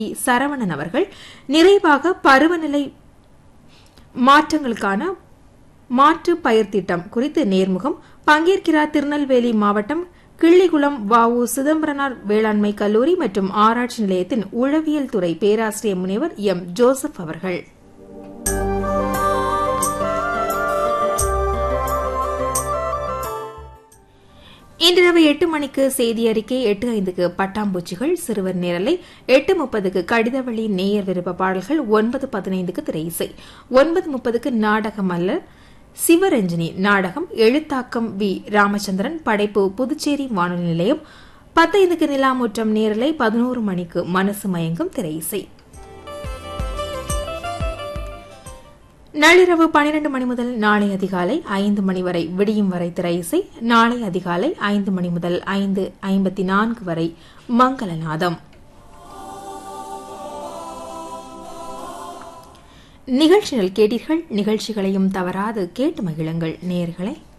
சரவணன் அவர்கள் நிறைவாக பருவநிலை மாற்றங்களுக்கான மாற்று பயிர் திட்டம் குறித்து நேர்முகம் பங்கேற்கிறார் திருநெல்வேலி மாவட்டம் கிள்ளிகுளம் வஉ சிதம்பரனார் வேளாண்மை கல்லூரி மற்றும் ஆராய்ச்சி நிலையத்தின் உழவியல் துறை பேராசிரியர் முனைவர் எம் ஜோசப் அவர்கள் இன்றிரவு எட்டு மணிக்கு செய்தி அறிக்கை எட்டு ஐந்துக்கு பட்டாம்பூச்சிகள் சிறுவர் நேரலை எட்டு முப்பதுக்கு கடிதவழி நேயர் விருப்ப பாடல்கள் ஒன்பது பதினைந்துக்கு திரை இசை ஒன்பது முப்பதுக்கு நாடகம் அல்ல சிவரஞ்சினி நாடகம் எழுத்தாக்கம் வி ராமச்சந்திரன் படைப்பு புதுச்சேரி வானொலி நிலையம் பத்தைந்துக்கு நிலாமுற்றம் நேரலை பதினோரு மணிக்கு மனசு மயங்கும் திரை இசை நள்ளிரவு பனிரெண்டு மணி முதல் நாளை அதிகாலை ஐந்து மணி வரை விடியும் வரை திரை இசை நாளை அதிகாலை ஐந்து மணி முதல் ஐந்து ஐம்பத்தி நான்கு வரை மங்களநாதம் நிகழ்ச்சிகள் கேட்டீர்கள் நிகழ்ச்சிகளையும் தவறாது கேட்டு மகிழுங்கள் நேர்களே